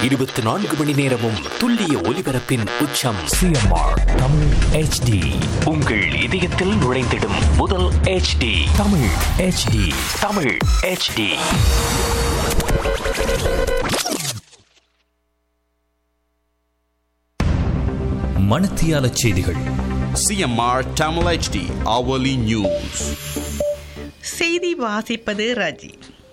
இருபத்தி நான்கு மணி நேரமும் துல்லிய ஒலிபரப்பின் உச்சம் சிஎம்ஆர் தமிழ் ஹெச்டி உங்கள் இதயத்தில் நுழைந்திடும் முதல் HD Tamil HD Tamil HD மணத்தியால செய்திகள் CMR Tamil HD hourly news. செய்தி வாசிப்பது ரஜி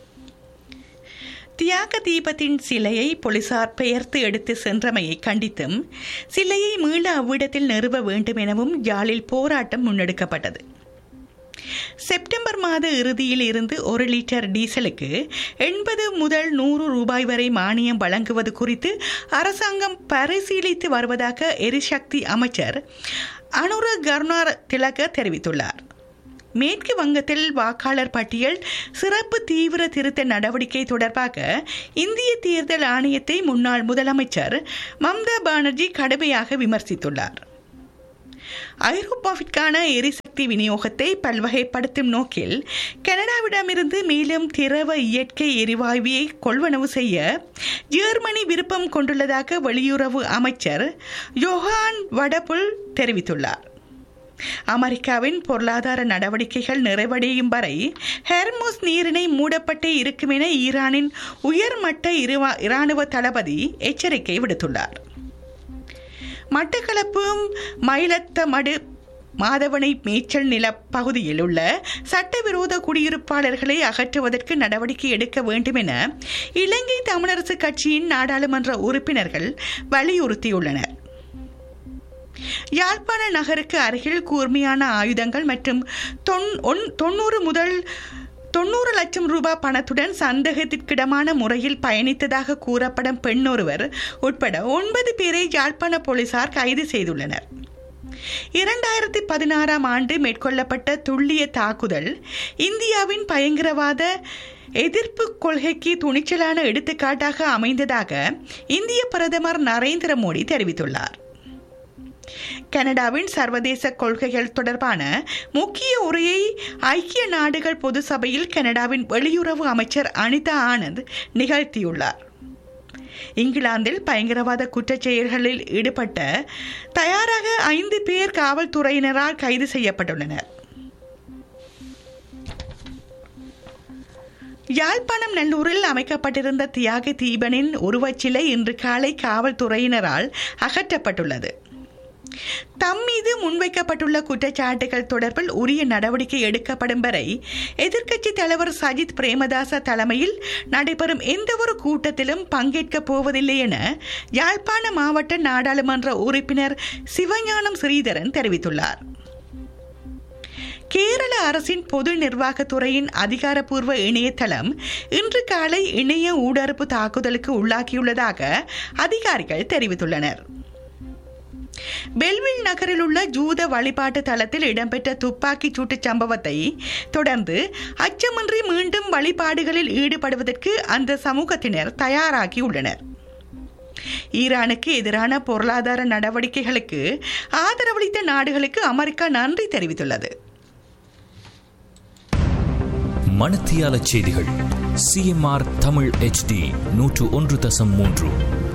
தியாக தீபத்தின் சிலையை போலீசார் பெயர்த்து எடுத்து சென்றமையை கண்டித்தும் சிலையை மீள அவ்விடத்தில் நிறுவ வேண்டும் எனவும் யாழில் போராட்டம் முன்னெடுக்கப்பட்டது செப்டம்பர் மாத இறுதியில் இருந்து ஒரு லிட்டர் டீசலுக்கு எண்பது முதல் நூறு ரூபாய் வரை மானியம் வழங்குவது குறித்து அரசாங்கம் பரிசீலித்து வருவதாக எரிசக்தி அமைச்சர் அனுர கருணார் திலக தெரிவித்துள்ளார் மேற்கு வங்கத்தில் வாக்காளர் பட்டியல் சிறப்பு தீவிர திருத்த நடவடிக்கை தொடர்பாக இந்திய தேர்தல் ஆணையத்தை முன்னாள் முதலமைச்சர் மம்தா பானர்ஜி கடுமையாக விமர்சித்துள்ளார் ஐரோப்பாவிற்கான எரிசக்தி விநியோகத்தை பல்வகைப்படுத்தும் நோக்கில் கனடாவிடமிருந்து மேலும் திரவ இயற்கை எரிவாயுவை கொள்வனவு செய்ய ஜெர்மனி விருப்பம் கொண்டுள்ளதாக வெளியுறவு அமைச்சர் யோகான் வடபுல் தெரிவித்துள்ளார் அமெரிக்காவின் பொருளாதார நடவடிக்கைகள் நிறைவடையும் வரை ஹெர்மோஸ் நீரிணை மூடப்பட்டே இருக்கும் என ஈரானின் உயர்மட்ட இருவா- இராணுவ தளபதி எச்சரிக்கை விடுத்துள்ளார் மட்டக்களப்பும் மயிலத்தமடு மாதவனை மேய்ச்சல் நில பகுதியில் உள்ள சட்டவிரோத குடியிருப்பாளர்களை அகற்றுவதற்கு நடவடிக்கை எடுக்க வேண்டும் என இலங்கை தமிழரசு கட்சியின் நாடாளுமன்ற உறுப்பினர்கள் வலியுறுத்தியுள்ளனர் யாழ்ப்பாண நகருக்கு அருகில் கூர்மையான ஆயுதங்கள் மற்றும் தொன்- ஒன்- தொண்ணூறு முதல் தொண்ணூறு லட்சம் ரூபாய் பணத்துடன் சந்தேகத்திற்கிடமான முறையில் பயணித்ததாக கூறப்படும் பெண்ணொருவர் உட்பட ஒன்பது பேரை யாழ்ப்பாண போலீசார் கைது செய்துள்ளனர் இரண்டாயிரத்தி பதினாறாம் ஆண்டு மேற்கொள்ளப்பட்ட துல்லிய தாக்குதல் இந்தியாவின் பயங்கரவாத எதிர்ப்பு கொள்கைக்கு துணிச்சலான எடுத்துக்காட்டாக அமைந்ததாக இந்திய பிரதமர் நரேந்திர மோடி தெரிவித்துள்ளார் கனடாவின் சர்வதேச கொள்கைகள் தொடர்பான முக்கிய உரையை ஐக்கிய நாடுகள் பொது சபையில் கனடாவின் வெளியுறவு அமைச்சர் அனிதா ஆனந்த் நிகழ்த்தியுள்ளார் இங்கிலாந்தில் பயங்கரவாத குற்றச் செயல்களில் ஈடுபட்ட தயாராக ஐந்து பேர் காவல்துறையினரால் கைது செய்யப்பட்டுள்ளனர் யாழ்ப்பாணம் நல்லூரில் அமைக்கப்பட்டிருந்த தியாக தீபனின் உருவச்சிலை இன்று காலை காவல்துறையினரால் அகற்றப்பட்டுள்ளது தம் மீது முன்வைக்கப்பட்டுள்ள குற்றச்சாட்டுகள் தொடர்பில் உரிய நடவடிக்கை எடுக்கப்படும் வரை எதிர்க்கட்சி தலைவர் சஜித் பிரேமதாச தலைமையில் நடைபெறும் எந்தவொரு கூட்டத்திலும் பங்கேற்கப் போவதில்லை என யாழ்ப்பாண மாவட்ட நாடாளுமன்ற உறுப்பினர் சிவஞானம் ஸ்ரீதரன் தெரிவித்துள்ளார் கேரள அரசின் பொது நிர்வாகத்துறையின் அதிகாரப்பூர்வ இணையதளம் இன்று காலை இணைய ஊடறுப்பு தாக்குதலுக்கு உள்ளாகியுள்ளதாக அதிகாரிகள் தெரிவித்துள்ளனர் பெல்வில் நகரில் உள்ள ஜூத வழிபாட்டு தலத்தில் இடம்பெற்ற துப்பாக்கிச் சூட்டுச் சம்பவத்தை தொடர்ந்து அச்சமின்றி மீண்டும் வழிபாடுகளில் ஈடுபடுவதற்கு அந்த சமூகத்தினர் தயாராகியுள்ளனர் ஈரானுக்கு எதிரான பொருளாதார நடவடிக்கைகளுக்கு ஆதரவளித்த நாடுகளுக்கு அமெரிக்கா நன்றி தெரிவித்துள்ளது மணத்தியால செய்திகள் சிஎம்ஆர் தமிழ் ஹெச்டி நூற்று ஒன்று தசம் மூன்று